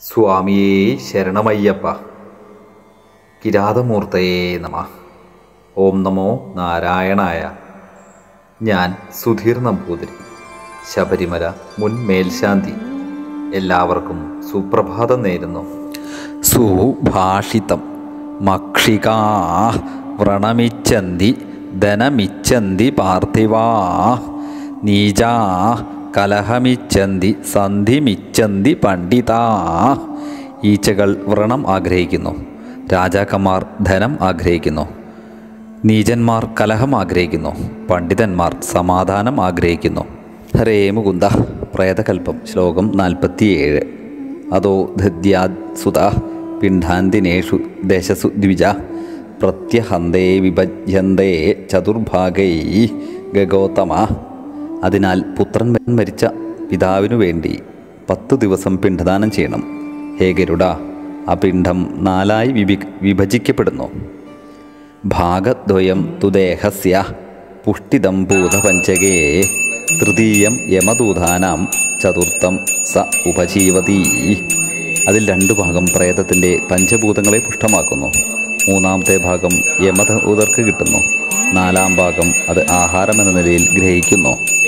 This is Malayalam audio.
സ്വാമിയേ ശരണമയ്യപ്പ കിരാതമൂർത്തയേ നമ ഓം നമോ നാരായണായ ഞാൻ സുധീർ നമ്പൂതിരി ശബരിമല മുൻ മേൽശാന്തി എല്ലാവർക്കും സുപ്രഭാതം നേരുന്നു സുഭാഷിതം മക്ഷികാ വ്രണമിച്ചന്തി ധനമിച്ചന്തി പാർത്ഥിവാ നീജാ കലഹമിച്ചന്തി സന്ധിമിച്ചന്തി പണ്ഡിതാ ഈച്ചകൾ വ്രണം ആഗ്രഹിക്കുന്നു രാജാക്കന്മാർ ധനം ആഗ്രഹിക്കുന്നു നീചന്മാർ കലഹം ആഗ്രഹിക്കുന്നു പണ്ഡിതന്മാർ സമാധാനം ആഗ്രഹിക്കുന്നു ഹരേ മുകുന്ദ പ്രേതകൽപ്പം ശ്ലോകം നാൽപ്പത്തിയേഴ് അതോ ധദ്യാത് സുത പിണ്ഡാന്തിനേഷു ദശസു ദ്വിജ പ്രത്യഹന്തേ വിഭജ്യന്തേ ചതുർഭാഗൈ ഗഗോത്തമ അതിനാൽ പുത്രൻ മരിച്ച പിതാവിനു വേണ്ടി പത്തു ദിവസം പിണ്ഡദാനം ചെയ്യണം ഹേ ഗരുഡ ആ പിണ്ഡം നാലായി വിഭി വിഭജിക്കപ്പെടുന്നു ഭാഗദ്വയം തുദേഹസ്യ പുഷ്ടിതം ഭൂതപഞ്ചകേ തൃതീയം യമദൂതാനാം ചതുർത്ഥം സ ഉപജീവതി അതിൽ രണ്ടു ഭാഗം പ്രേതത്തിൻ്റെ പഞ്ചഭൂതങ്ങളെ പുഷ്ടമാക്കുന്നു മൂന്നാമത്തെ ഭാഗം യമദൂതർക്ക് കിട്ടുന്നു നാലാം ഭാഗം അത് ആഹാരം എന്ന നിലയിൽ ഗ്രഹിക്കുന്നു